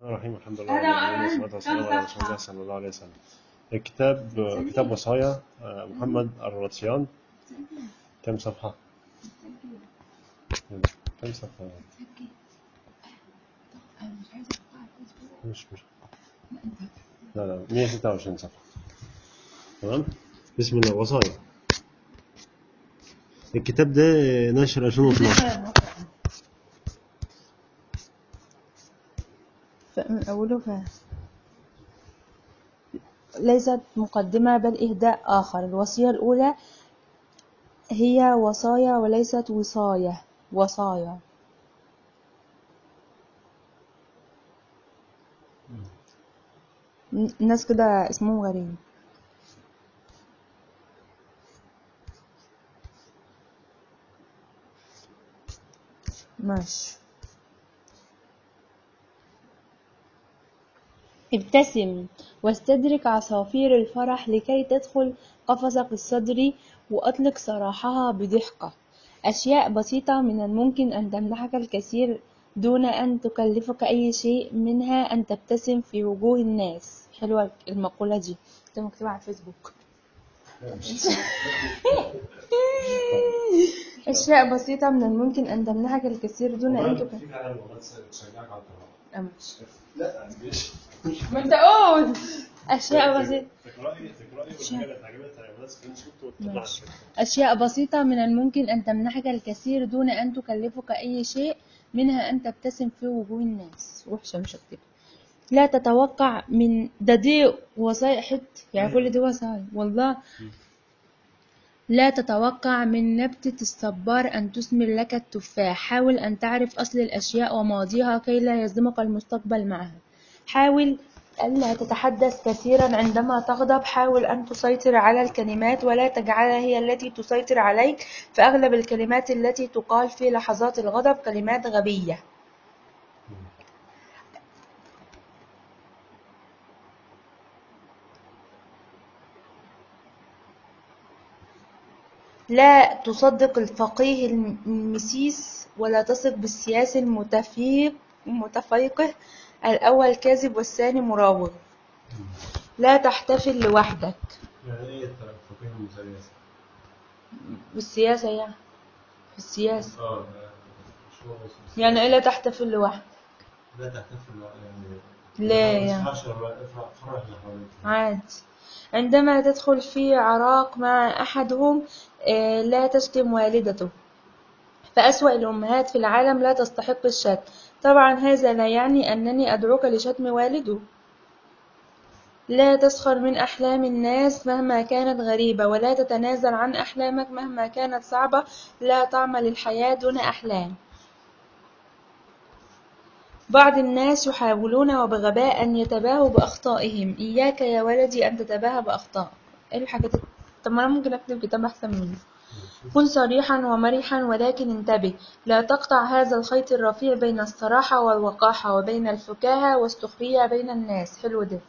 الرحيم الحمد لله هذا رب العالمين أنا والصلاة والسلام على رسول الله صلى الله عليه وسلم كتاب كتاب وصايا آه، محمد الرطيان كم صفحة؟ كم صفحة؟ مش مش لا لا 126 صفحة تمام؟ بسم الله وصايا الكتاب ده نشر 2012 من أوله ف ليست مقدمة بل إهداء آخر الوصية الأولى هي وصايا وليست وصاية وصايا الناس كده اسمهم غريب ماشي ابتسم واستدرك عصافير الفرح لكي تدخل قفصك الصدري وأطلق سراحها بضحكة أشياء بسيطة من الممكن أن تمنحك الكثير دون أن تكلفك أي شيء منها أن تبتسم في وجوه الناس حلوة المقولة دي ده مكتوبة على الفيسبوك أشياء بسيطة من الممكن أن تمنحك الكثير دون أن تكلفك في فعلا والله تشجعك على القراءة أمش لا مش ما أنت قول أشياء بسيطة تقرأي تقرأي والحاجة اللي تعجبك تعملها سكرين شوت وتطلع ماشي. أشياء بسيطة من الممكن أن تمنحك الكثير دون أن تكلفك أي شيء منها أن تبتسم في وجوه الناس وحشة مش هكتب لا تتوقع من ده دي وصايا حت يعني كل دي وصايا والله لا تتوقع من نبتة الصبار أن تثمر لك التفاح حاول أن تعرف أصل الأشياء وماضيها كي لا يصدمك المستقبل معها حاول ألا تتحدث كثيرا عندما تغضب حاول أن تسيطر على الكلمات ولا تجعلها هي التي تسيطر عليك فأغلب الكلمات التي تقال في لحظات الغضب كلمات غبية لا تصدق الفقيه المسيس ولا تثق بالسياسي المتفيق المتفيقه الأول كاذب والثاني مراوغ لا تحتفل لوحدك يعني ايه الفقيه المثلث؟ بالسياسة يعني في السياسة اه شو هو يعني إيه لا تحتفل لوحدك لا تحتفل يعني ليه ما يعني؟ تسمعش الرأي، افرح فرح اللي حواليك عادي عندما تدخل في عراق مع أحدهم آه، لا تشتم والدته فأسوأ الأمهات في العالم لا تستحق الشتم طبعا هذا لا يعني أنني أدعوك لشتم والده لا تسخر من أحلام الناس مهما كانت غريبة ولا تتنازل عن أحلامك مهما كانت صعبة لا تعمل الحياة دون أحلام بعض الناس يحاولون وبغباء أن يتباهوا بأخطائهم إياك يا ولدي أن تتباهى بأخطائك إيه الحاجات طب ما أنا ممكن أكتب كتاب أحسن منه كن صريحا ومرحا ولكن انتبه لا تقطع هذا الخيط الرفيع بين الصراحة والوقاحة وبين الفكاهة والسخرية بين الناس حلو ده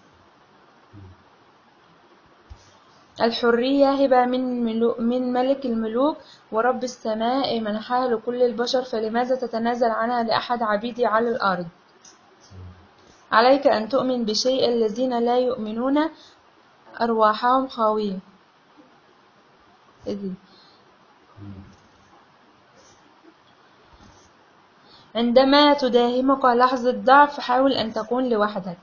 الحرية هبة من, ملو من ملك الملوك ورب السماء منحها لكل البشر فلماذا تتنازل عنها لأحد عبيدي على الأرض عليك أن تؤمن بشيء الذين لا يؤمنون أرواحهم خاوية إيه دي؟ عندما تداهمك لحظة ضعف حاول أن تكون لوحدك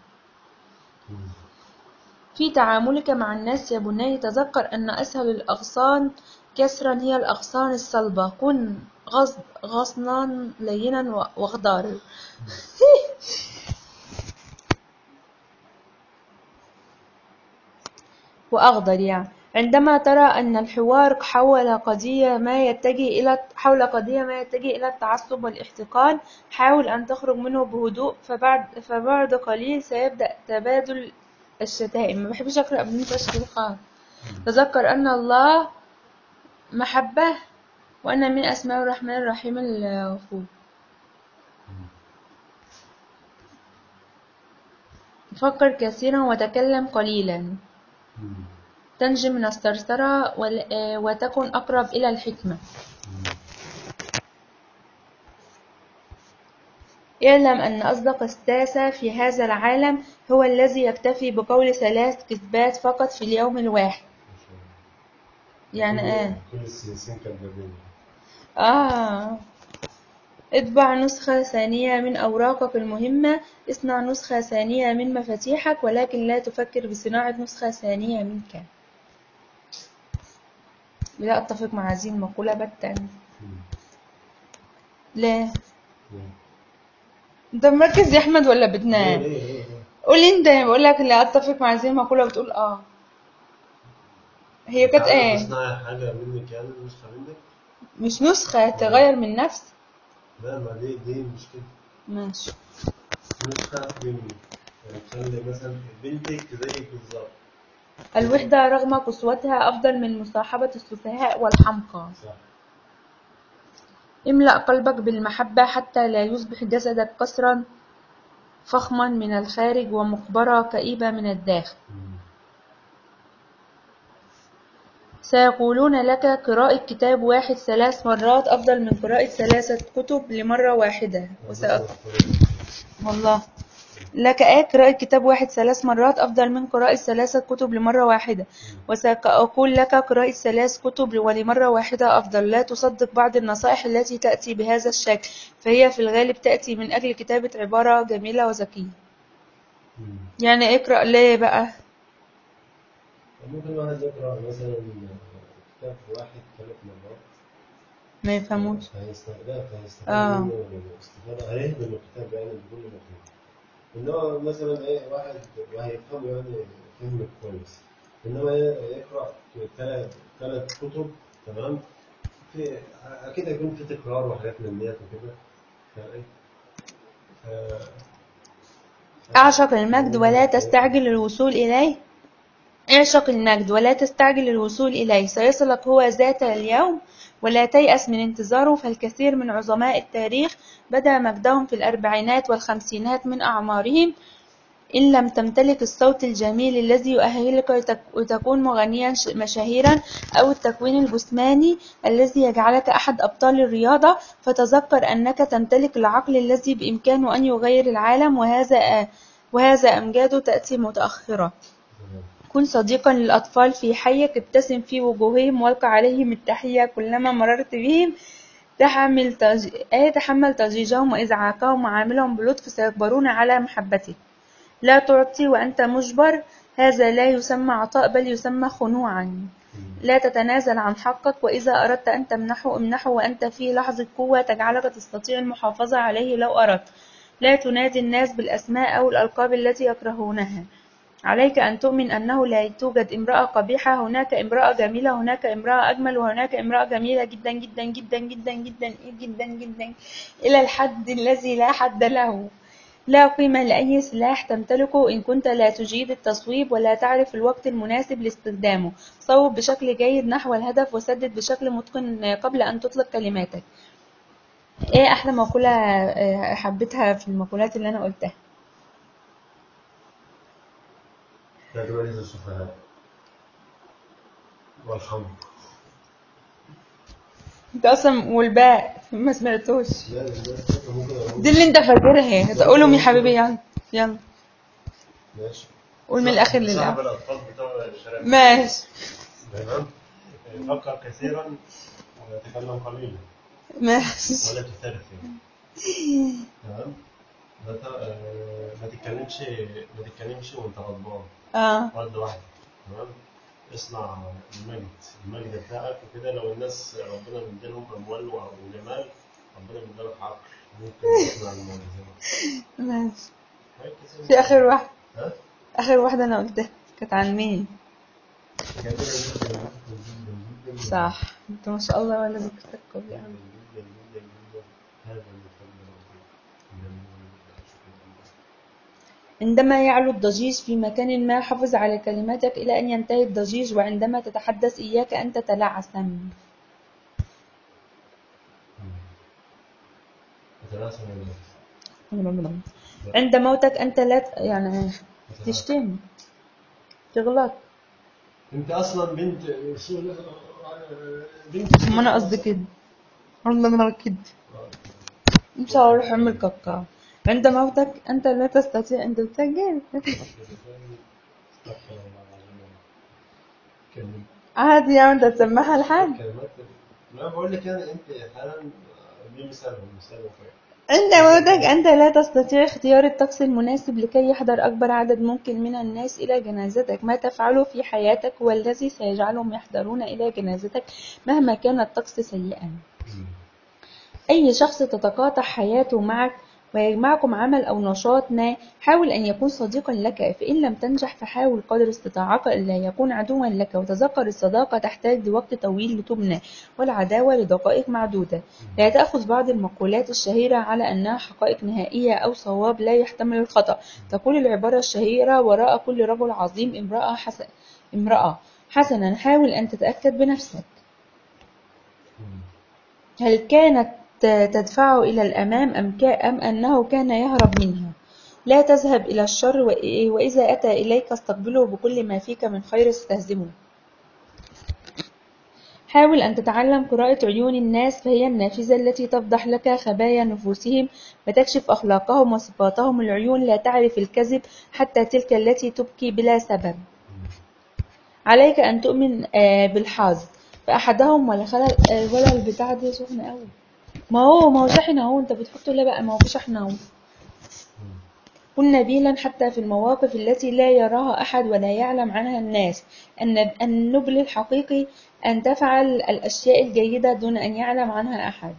في تعاملك مع الناس يا بني تذكر أن أسهل الأغصان كسرا هي الأغصان الصلبة كن غص... غصنا لينا و- واخضر وأخضر يعني عندما ترى أن الحوار حول قضية ما يتجه إلى حول قضية ما يتجه إلى التعصب والاحتقان حاول أن تخرج منه بهدوء فبعد فبعد قليل سيبدأ تبادل الشتائم ما بحبش أقرأ من تشكيل خالص تذكر أن الله محبة وأن من أسماء الرحمن الرحيم الغفور فكر كثيرا وتكلم قليلا تنجي من الثرثرة ول- آه، وتكن أقرب إلى الحكمة اعلم أن أصدق الساسة في هذا العالم هو الذي يكتفي بقول ثلاث كذبات فقط في اليوم الواحد يعني ايه كل السياسيين كذابين آه اطبع نسخة ثانية من أوراقك المهمة اصنع نسخة ثانية من مفاتيحك ولكن لا تفكر بصناعة نسخة ثانية منك لا أتفق مع هذه المقولة باتا ليه؟ انت مركز يا احمد ولا ليه بتنام ليه ليه؟ قولي انت بقول لك لا اتفق مع هذه المقولة بتقول اه هي كانت تعرف ايه تصنعي حاجة منك يعني نسخة منك؟ مش نسخة تغير من نفس لا ما دي دي مش كده ماشي نسخة مني يعني تخلي مثلا بنتك زيك بالظبط الوحدة رغم قسوتها أفضل من مصاحبة السفهاء والحمقى صح املأ قلبك بالمحبة حتى لا يصبح جسدك قصرا فخما من الخارج ومقبرة كئيبة من الداخل مم. سيقولون لك قراءة كتاب واحد ثلاث مرات أفضل من قراءة ثلاثة كتب لمرة واحدة وسأ... والله لك آية قراءة كتاب واحد ثلاث مرات أفضل من قراءة ثلاثة كتب لمرة واحدة وسأقول لك قراءة ثلاث كتب ولمرة واحدة أفضل لا تصدق بعض النصائح التي تأتي بهذا الشكل فهي في الغالب تأتي من أجل كتابة عبارة جميلة وذكية مم. يعني اقرأ ليه بقى ممكن واحد يقرأ مثلا كتاب واحد ثلاث مرات ما يفهموش هيست- لا هيستفاد آه. منه استفادة هيهضم الكتاب يعني بكل مفهوم إنما مثلا إيه واحد وهيفهمه يعني فهم كويس إنما يقرأ ثلاث ثلاث كتب تمام في أكيد هيكون في تكرار وحاجات من ديت وكده فإيه ف- اعشق المجد ولا تستعجل الوصول إليه اعشق المجد ولا تستعجل الوصول إليه سيصلك هو ذات اليوم ولا تيأس من انتظاره فالكثير من عظماء التاريخ بدأ مجدهم في الأربعينات والخمسينات من أعمارهم إن لم تمتلك الصوت الجميل الذي يؤهلك لتك- لتكون مغنيا ش- مشاهيرا أو التكوين الجسماني الذي يجعلك أحد أبطال الرياضة فتذكر أنك تمتلك العقل الذي بإمكانه أن يغير العالم وهذا وهذا أمجاده تأتي متأخرة كن صديقا للأطفال في حيك ابتسم في وجوههم والق عليهم التحية كلما مررت بهم تحمل تج... آية تحمل تضجيجهم وإزعاجهم وعاملهم بلطف سيكبرون على محبتك لا تعطي وأنت مجبر هذا لا يسمى عطاء بل يسمى خنوعا لا تتنازل عن حقك وإذا أردت أن تمنحه امنحه وأنت في لحظة قوة تجعلك تستطيع المحافظة عليه لو أردت لا تنادي الناس بالأسماء أو الألقاب التي يكرهونها عليك أن تؤمن أنه لا توجد امرأة قبيحة هناك امرأة جميلة هناك امرأة أجمل وهناك امرأة جميلة جدا جدا جدا جدا جدا جدا جدا إلى الحد الذي لا حد له لا قيمة لأي سلاح تمتلكه إن كنت لا تجيد التصويب ولا تعرف الوقت المناسب لاستخدامه صوب بشكل جيد نحو الهدف وسدد بشكل متقن قبل أن تطلق كلماتك إيه أحلى مقولة آه، حبيتها في المقولات اللي أنا قلتها لا تمارس السفهاء والحمد انت اصلا والباء ما سمعتوش لا الناس ممكن أقول دي اللي انت فاكرها تقولهم يا حبيبي يلا يلا ماشي قول من الاخر صاحب للاول الأطفال بتوع الشباب ماشي تمام فكر كثيرا ويتكلم قليلا ماشي ولا تثرث تمام ما ت- آه، ما تتكلمش ما تتكلمش وانت غضبان اه واحدة واحدة تمام اصنع المجد المجد بتاعك وكده لو الناس ربنا مديلهم اموال وجمال ربنا مديلك عقل ممكن تصنع المعجزات ماشي ركز في اخر واحده ها؟ اخر واحده انا قلتها كانت عن مين جميلة جدا جدا جدا جدا صح انت ما شاء الله ولا ذكرتك قوي جدا أوي. جدا جدا جدا هذا من فضل ربنا إنما شكرا لله. عندما يعلو الضجيج في مكان ما حافظ على كلماتك إلى أن ينتهي الضجيج وعندما تتحدث إياك أن تتلعثم أتناسى من النفس عند موتك أنت لا ت- يعني تشتم تغلط انت اصلا بنت بنت ما أنا قصدي كده والله أنا كده مش هروح أعمل كاكا عند موتك أنت لا تستطيع أن تسجل استغفر الله العظيم كلمة عادي يا أنت تسمعها لحد كلمات ما بقول لك يعني انت احيانا دي مثال مثال واقعي عند موتك أنت لا تستطيع اختيار الطقس المناسب لكي يحضر أكبر عدد ممكن من الناس إلى جنازتك ما تفعله في حياتك هو الذي سيجعلهم يحضرون إلى جنازتك مهما كان الطقس سيئا أي شخص تتقاطع حياته معك ويجمعكم عمل أو نشاط ما حاول أن يكون صديقا لك فإن لم تنجح فحاول قدر استطاعك ألا يكون عدوا لك وتذكر الصداقة تحتاج لوقت طويل لتبنى والعداوة لدقائق معدودة لا تأخذ بعض المقولات الشهيرة على أنها حقائق نهائية أو صواب لا يحتمل الخطأ تقول العبارة الشهيرة وراء كل رجل عظيم امرأة حسن امرأة حسنا حاول أن تتأكد بنفسك هل كانت تدفعه إلى الأمام أم, كا أم أنه كان يهرب منها لا تذهب إلى الشر وإ- وإذا أتى إليك استقبله بكل ما فيك من خير استهزمه حاول أن تتعلم قراءة عيون الناس فهي النافذة التي تفضح لك خبايا نفوسهم وتكشف أخلاقهم وصفاتهم العيون لا تعرف الكذب حتى تلك التي تبكي بلا سبب عليك أن تؤمن آه، بالحظ فأحدهم ولا خلل آه، ولا البتاع دي سخنة أوي ما هو ما هو شحن أهو أنت بتحطه ليه بقى ما هو في شحن أهو كن نبيلا حتى في المواقف التي لا يراها أحد ولا يعلم عنها الناس النب- النبل الحقيقي أن تفعل الأشياء الجيدة دون أن يعلم عنها أحد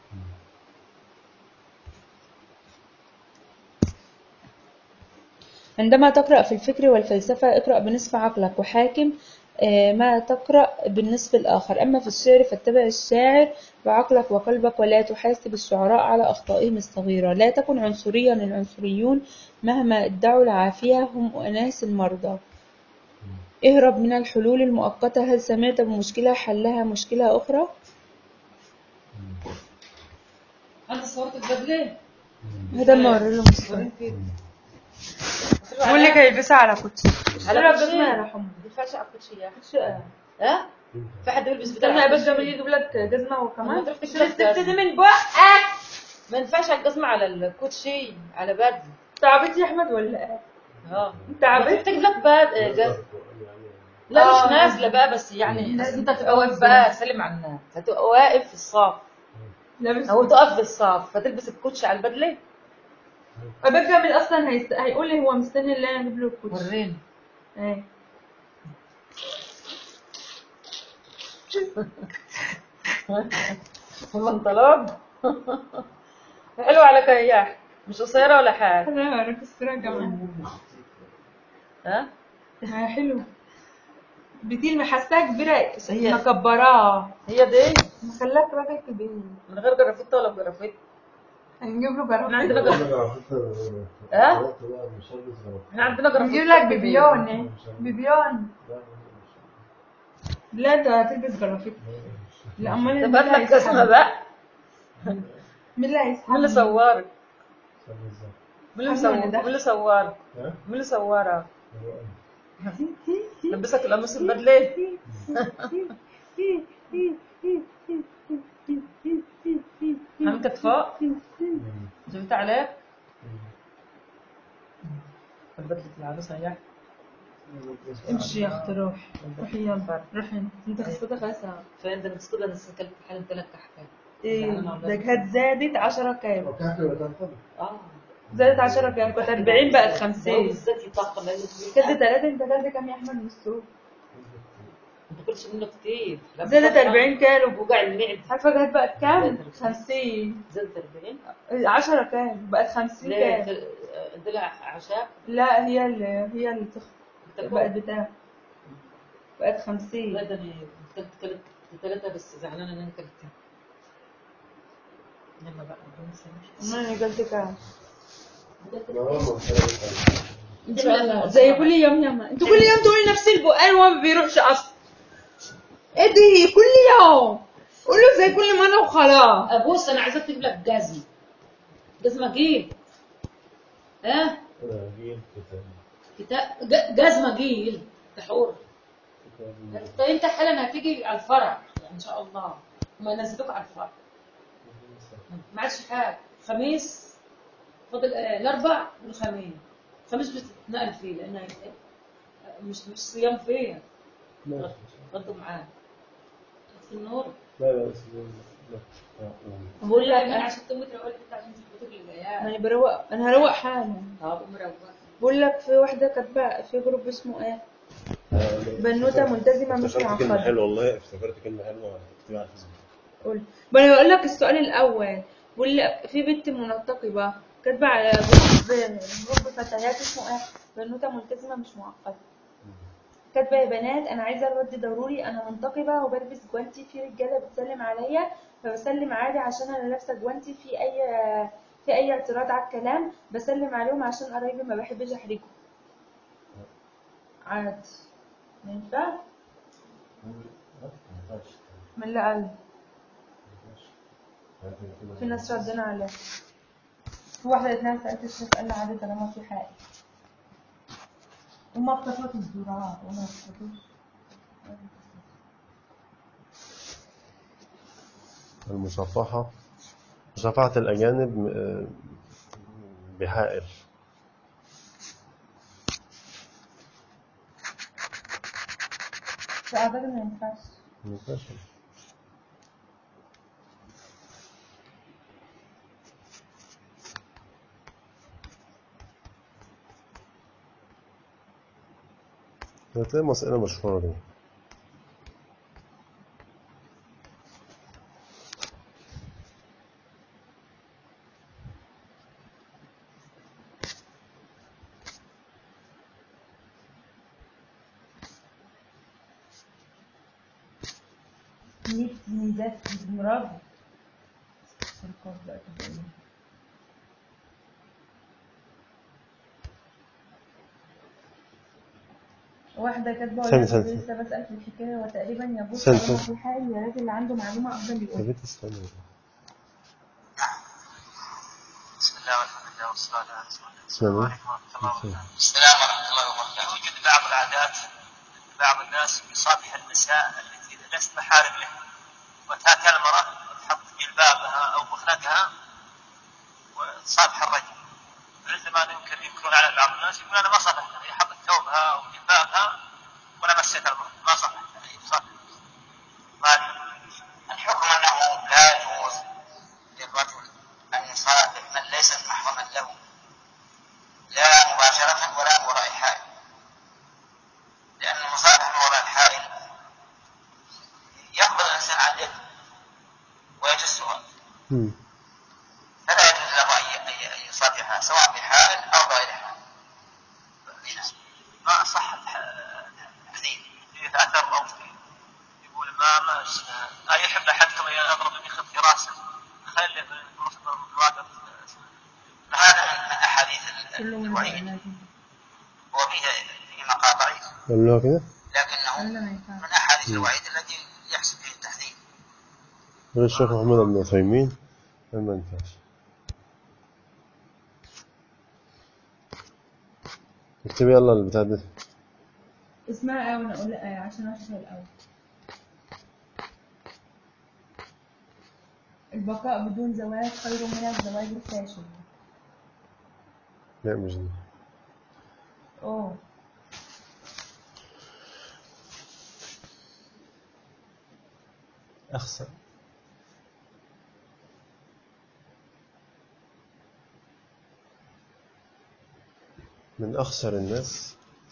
عندما تقرأ في الفكر والفلسفة اقرأ بنصف عقلك وحاكم آه، ما تقرأ بالنصف الآخر أما في الشعر فاتبع الشاعر بعقلك وقلبك ولا تحاسب الشعراء على أخطائهم الصغيرة لا تكن عنصريا العنصريون مهما ادعوا العافية هم أناس المرضى اهرب من الحلول المؤقتة هل سمعت بمشكلة حلها مشكلة أخرى؟ انت صورت البدله هذا ما وري له مصطفى بقول لك هيلبسها على كوتشي على على كوتشي. كوتشي يا رحمة ما ينفعش على الكوتشيه شو ها في حد يلبس بدل استنى على بس الكوتشي؟ جميل يجيب لك جزمة وكمان ما تروح تجيب شو لك جزمة. الست دي من بقك ما ينفعش على الجزمه على الكوتشي على بدل تعبت يا أحمد ولا إيه؟ اه أنت عبت؟ تحتاج لك بد آه، جز- لا آه. مش نازله بقى بس يعني لازم انت هتبقى واقف بقى سلم على الناس هتبقى واقف في الصف لابس او تقف في الصف فتلبس الكوتشي على البدله أبوك جميل أصلا هيست... هيقول لي هو مستني اللي أنا أجيب له الكوتشي وريني إيه البنطلون حلو على كياح مش قصيره ولا حاجه أنا أوريك الصورة كمان ها آه، حلو بتيل محساها كبيرة هي- مكبراها هي دي مخلاك راجل كبير من غير جرافيت ولا بجرافيت هنجيب له احنا جرافيت عندنا جرافيت ها؟ احنا عندنا جرافيت هنجيب لك بيبيون إيه؟ بيبيون لا انت هتلبس جرافيت لا امال مين طب هات اللي لك جزمه هيسحبك؟ بقى مين اللي مين اللي هيسحبني؟ صورك مين اللي حسن مصور ده. مين اللي صورك مين اللي صورك لبسك القميص البدله عامل كتفاء جبت عليك بدلة العروسة يا امشي يا اختي روح روحي يلا روحي انت خصتك غسا فين ده نسكت انا سكلت حالي ثلاث كحكات ايه ده كانت زادت 10 كيلو اه زادت 10 كيلو كانت 40 بقت ده 50 بالذات يطاقم لانه كانت 3 انت كلت كام يا احمد من السوق ما تاكلش منه كتير لما زادت تاكل 40 كيلو وجع المعده عارفه كانت بقت كام 50 زادت 40 10 كام بقت 50 ليه كام انت لها عشاء لا هي اللي هي اللي تخ... تاكل؟ بقت بتاع بقت لا 50 ده انا كلت كلت ثلاثة بس زعلانة ان انا كلتها يلا بقى ربنا يسامحك. انا قلت كام ان ان شاء الله زي كل يوم يوم انتوا كل يوم تقولي نفس البقال وهو ما بيروحش اصلا ادي كل يوم قول له زي كل مره وخلاص بص انا عايزاك تجيب لك جزمة جزمة جيل ها كتاب ج- جزمة جيل تحور انت انت حالا هتيجي على الفرع يعني ان شاء الله ما ينزلوك على الفرع ما عادش حاجة خميس فاضل آه، الاربع والخميس الخميس بتتنقل فيه لانها مش مش صيام فيها ماشي غضوا معاه في النور لا لا بس لا. لا. بقول لك انا انا عشان تموت روقت انت عشان تظبط لي العيال انا بروق انا هروق حالا طب مروق بقول لك في واحده كاتبه في جروب اسمه ايه بنوته ملتزمه مش افتكرت كلمة معقده حلوة والله افتكرت كلمة حلوة اكتبها على الفيسبوك قول ما انا بقول لك السؤال الاول بقول لك في بنت منتقبه كاتبه على جروب جروب فتيات اسمه ايه بنوته ملتزمه مش معقده كاتبه يا بنات انا عايزه الرد ضروري انا منتقبه وبلبس جوانتي في رجاله بتسلم عليا فبسلم عادي عشان انا لابسه جوانتي في اي في اي اعتراض على الكلام بسلم عليهم عشان قرايبي ما بحبش احرجهم عادي ما ينفع من اللي قال في ناس ردنا عليها في واحدة اتنين سألت الشيخ قال لي عادي طالما في حاجة وما اختصرت الزراعة وما اختصرتش المصافحة مصافحة الأجانب آه، بحائل فأعتقد ما ينفعش ماشي. هتلاقي مسألة مشهورة دي مية ميزات مراد الرقاب بقى تبقى ايه واحدة كاتبة ثانية، ولا ثانية. لسه بسأل في الحكاية وتقريبا يجوز ثانية، طالما ثانية. في حائل يا ريت اللي عنده معلومة أفضل يا يقول بنت استنى بسم الله والحمد لله والصلاة على رسول الله السلام السلام عليكم ورحمة الله وبركاته السلام ورحمة الله وبركاته يوجد بعض العادات بعض الناس يصافح النساء التي ليست محارم له وتأتي المرأة وتحط جلبابها أو مخنقها وتصافح الرجل عندما ننكر ينكرون على بعض الناس يقول أنا ما صافحتها هي حطت ثوبها أو جلبابها وأنا مسيت المرأة ما صافحتها هي تصافح طيب الحكم أنه لا يجوز للرجل أن يصافح من ليست محرما له لا مباشرة ولا من وراء حائل لأن المصافحة من وراء الحائل يقبل الإنسان على اليد ويجسها مم. فلا يجوز له أن ي- أن يصافحها سواء في حائل أو غير حائل ما صح الحديث في أثر أو في يقول ما ما لا يحب أحدكم أن يضرب بخط في رأسه خلي الواقع هذا من من أحاديث كله من الوعيد البيانات وفيه في مقاطع قالوا كده لكنه قلنا ما ينفعش من أحاديث الوعيد التي يحصل فيه التحذير يقول الشيخ محمد بن عثيمين قال ما ينفعش اكتبي يلا البتاع ده اسمها ايه وانا اقول لها ايه عشان اشوفها الاول البقاء بدون زواج خير من الزواج الفاشل لا مش دي اوه أخسر من أخسر الناس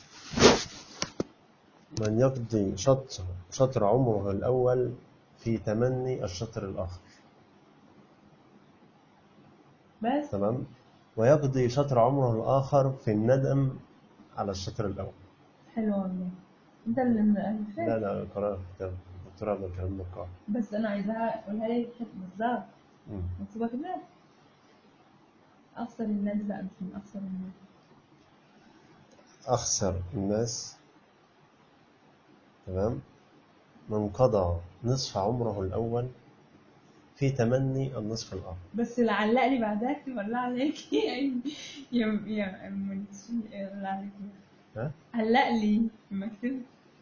من يقضي شطر شطر عمره الأول في تمني الشطر الآخر بس تمام ويقضي شطر عمره الآخر في الندم على الشطر الأول حلو والله انت اللي مؤلفها لا لا قرأت كتاب دكتور عبد الكريم مكار بس انا عايزاها اقولها لي بالظبط مم. مكتوبه كده اخسر الناس بقى مش من اخسر الناس أخسر الناس تمام من قضى نصف عمره الأول في تمني النصف الآخر بس اللي علق لي بعدها اكتب الله عليك يا يا يا منشي الله عليك ها؟ علق لي مكتوب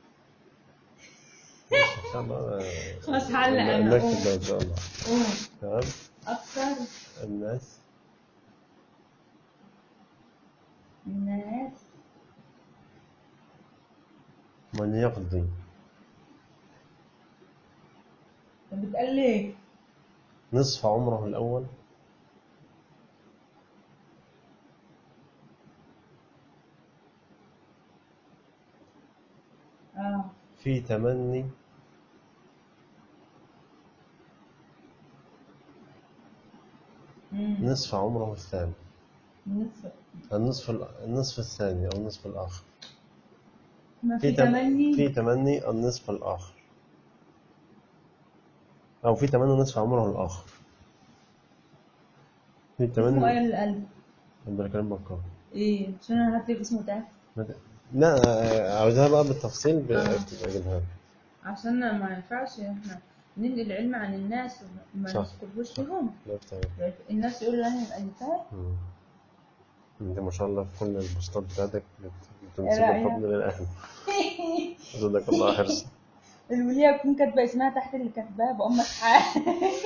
إن شاء الله آه، خلاص هعلق أنا. نكتب ده إن شاء الله اوه تمام اكثر الناس الناس من يقضي طب بتقال ليه نصف عمره الأول اه في تمني مم. نصف عمره الثاني نصف النصف النصف الثاني أو النصف الآخر ما في في تم- تمني في تمني النصف الآخر أو في تمني نصف عمره الآخر في اسمه ايه تمني القلب عبد الكريم بكار ايه عشان انا هكتب اسمه تحت لا عاوزها بقى بالتفصيل ب- آه. أجيبها لك. عشان ما ينفعش احنا ننقل العلم عن الناس وما صح. نذكرهوش لهم لا بتاعي. الناس يقولوا انا الالفات مم. انت ما شاء الله في كل البوستات بتاعتك بت- لا، بتنسب يا. الفضل للأهل جزاك الله حرص الولية تكون كاتبة اسمها تحت اللي كاتباه بأمك حاجة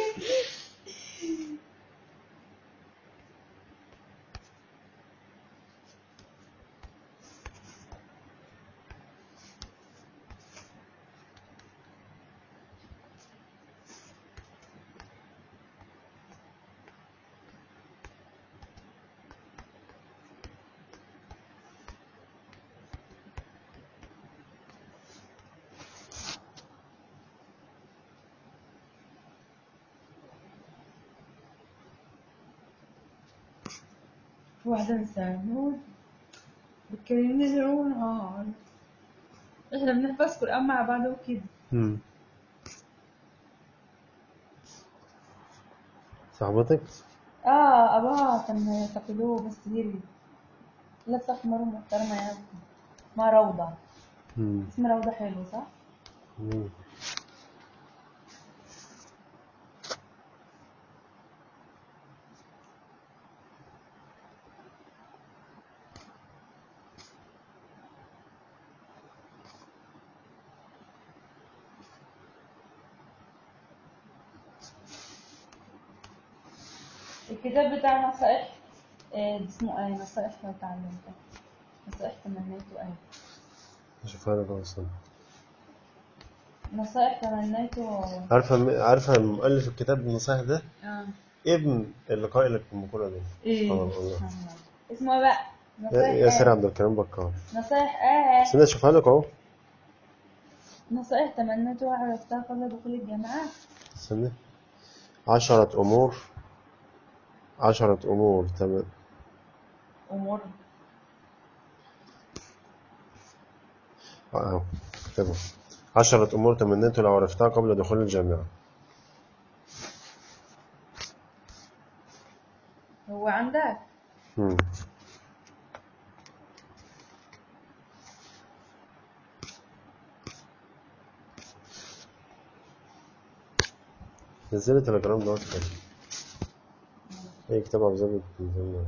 في واحدة مسامود بتكلمني ليل ونهار احنا بنحفظ قرآن مع بعض وكده مم. صاحبتك اه ابوها كان يعتقلوه بس هرب لا صح مرة محترمة يعني ما روضة مم. اسم روضة حلو صح؟ مم. الكتاب بتاع نصائح آه، اسمه ايه نصائح لو تعلمتها نصائح تمنيته ايه شوفها لك أصلا نصائح تمنيته عارفة عارفة مؤلف الكتاب النصائح ده اه ابن اللي قائل لك المقولة دي ايه سبحان الله اسمه إيه بقى نصائح ياسر ايه عبد الكريم بكار نصائح ايه بس أنا أشوفها لك أهو نصائح تمنيته عرفتها قبل دخول الجامعة استنى عشرة أمور عشرة أمور تم... امور أهو كتبها عشرة أمور تمنيت لو عرفتها قبل دخول الجامعة هو عندك مم. نزلت تليجرام دوت كده اي كتاب عبد الزبد تنزل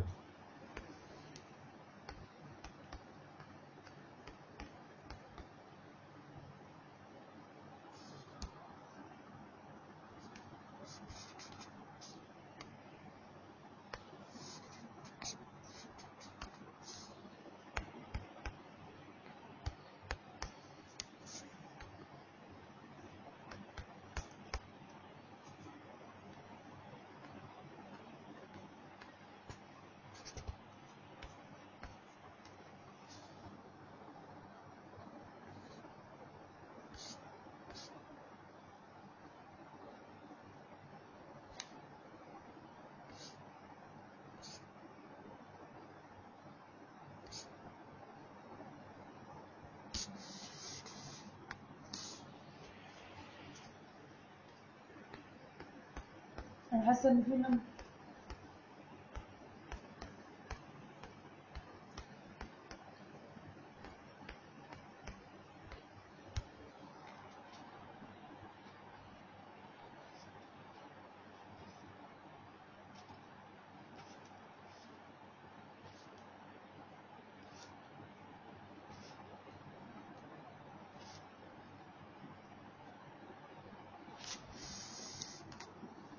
انا حاسه ان في نم-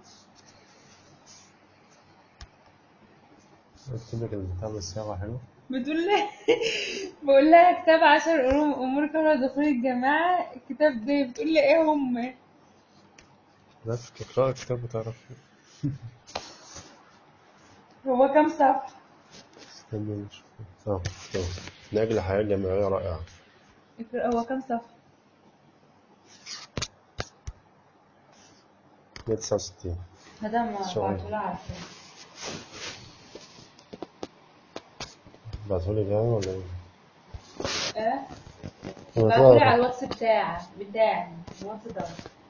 اكتب لك البتاع بالصياغة حلوة بتقول لي بقول لها كتاب عشر أمور أمور قبل دخول الجامعة الكتاب ده بتقول لي إيه هم بس تقرأ الكتاب وتعرف هو كام صفحة استنى نشوف اه طبعا. نجل حياة جامعية رائعة هو كام صفحة 169 مدام شغل. بعتولها على الفيس. بعتهولي يعني ولا ايه؟ ايه هو بعتولي طبعا- على الواتس بتاعي بتاعي الواتس ده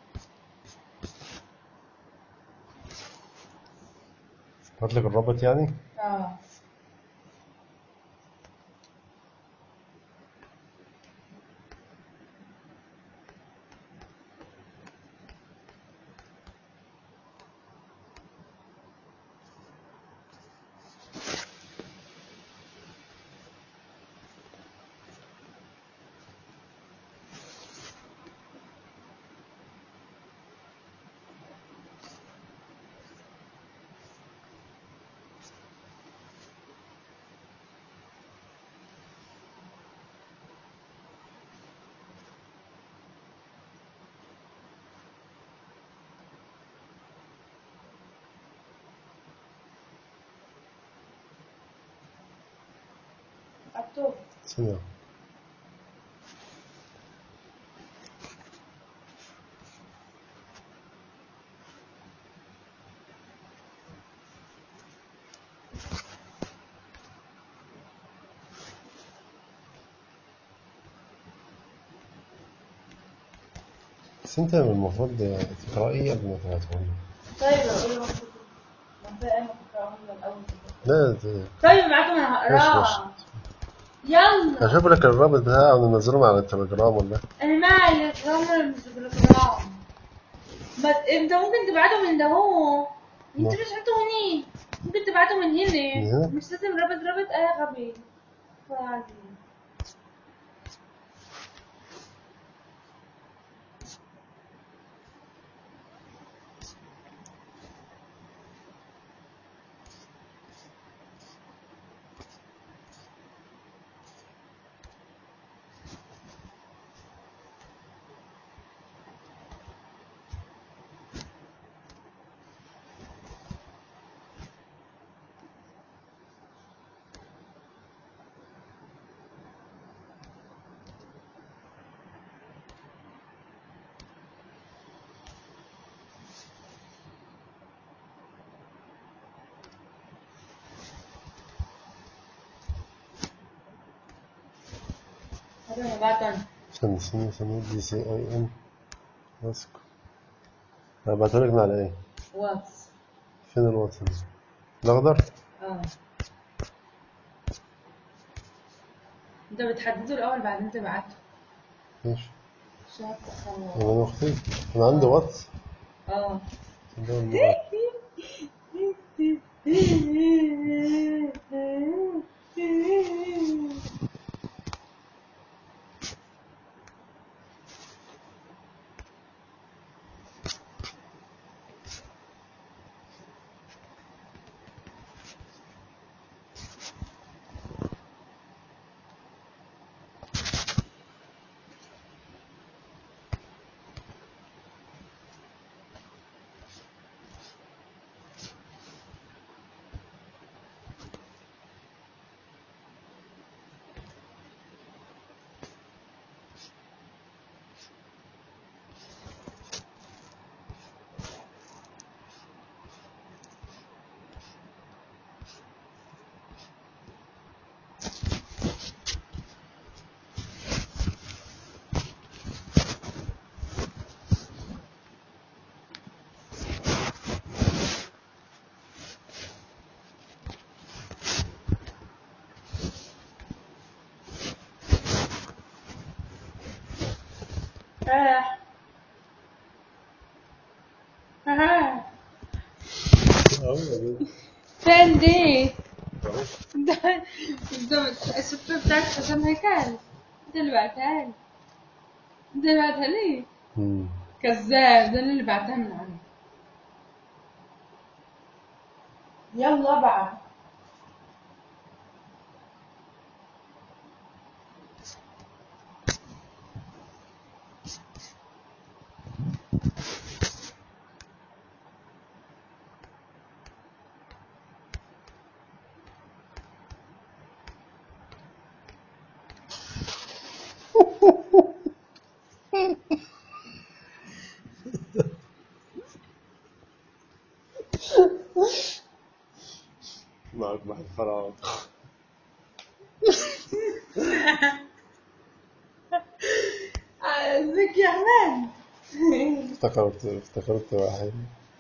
هات لك الرابط يعني اه أكتب ثانية بس انت المفروض تقرأي قبل ما تبعتهم طيب أقول له منطقة أنا بقراهم من الأول لا ت- طيب معاكم أنا ماشي هقراه يلا هشوف لك الرابط بتاعه وننزله على التليجرام ولا أنا معي رقم مش بالجرام ما أنت ممكن تبعته من ده هو أنت ما- مش حاطه هني ممكن تبعته من من هنا هنا؟ مش لازم رابط رابط أي غبي فعادي. هذا أنا بعته أنا. خمسين ثانية دي سي اي ام ماسك هبعتهولك من على ايه؟ واتس فين الواتس ده؟ الأخضر؟ اه انت بتحدده الاول بعدين تبعته ماشي مش هتأخر أنا أختي أنا عندي واتس اه ده المرة. راح ها فين دي؟ ده ده الشفة بتاعت حسام هيكل انت اللي بعتها لي انت اللي بعتها لي مم. كذاب ده انا اللي بعتها من عندي يلا ابعت معك مع الفراغ ازيك يا حماد افتكرت افتكرت واحد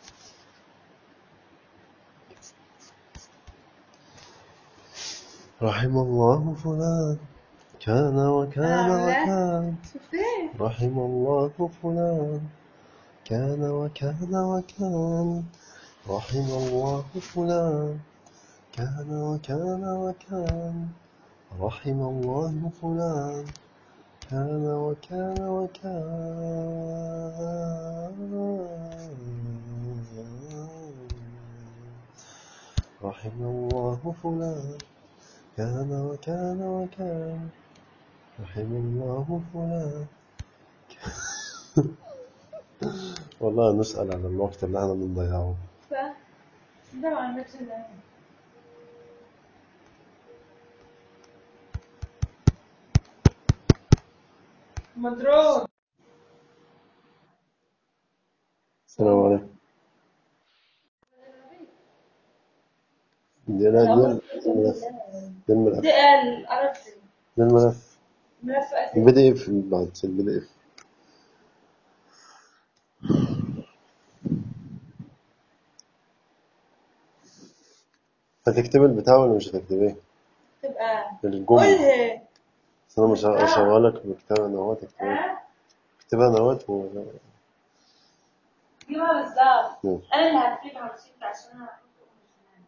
رحم الله فلان كان وكان وكان شفتيه رحم الله فلان كان وكان وكان رحم الله فلان كان وكان وكان رحم الله فلان كان وكان وكان رحم الله فلان كان وكان وكان رحم الله فلان والله نسأل عن الوقت اللي احنا بنضيعه صح ده ما عندكش ده مضروب السلام عليكم دي لا دي الملف دي الملف دي قال عرفت دي الملف ملف أسد البي دي اف بعد البي دي اف هتكتب البتاع ولا مش هتكتبيه؟ تبقى الجملة قولها بس أنا مش هشغلك بكتابة نوات اكتبها اكتبها نوات و... جيبها بالظبط ماشي. انا اللي هكتبها على الشيت عشان انا هحطه مش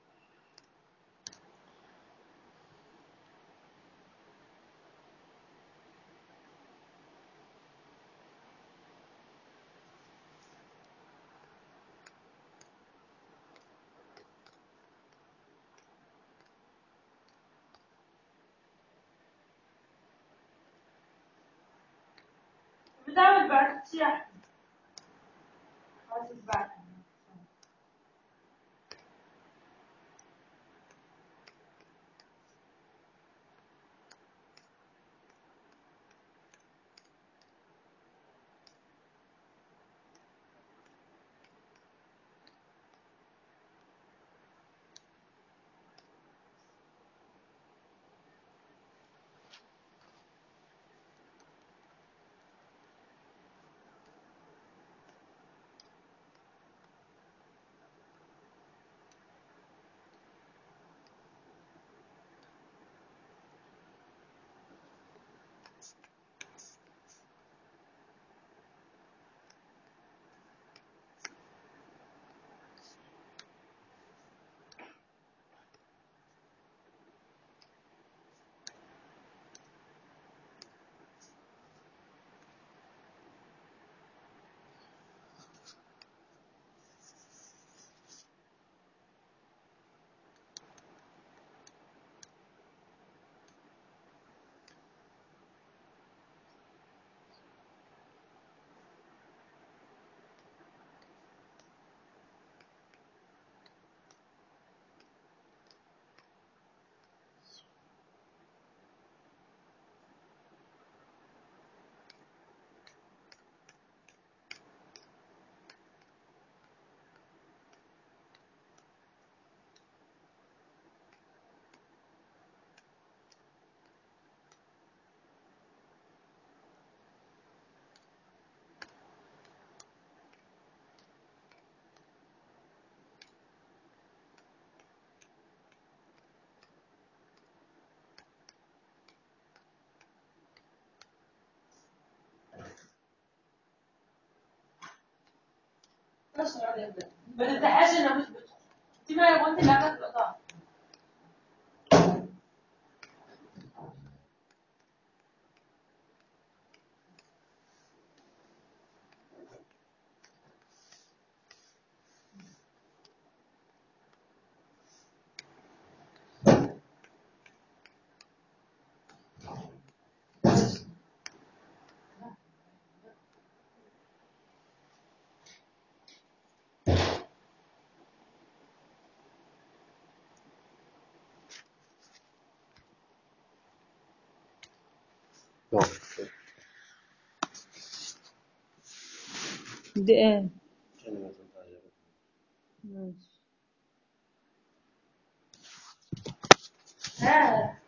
بتعمل بعد تشيح خلاص بعد ما تفتحهاش انا مش بدخل انت ما لو انت اللي عملت القطاع نعم دي ايه كلمة تعجبك ماشي ها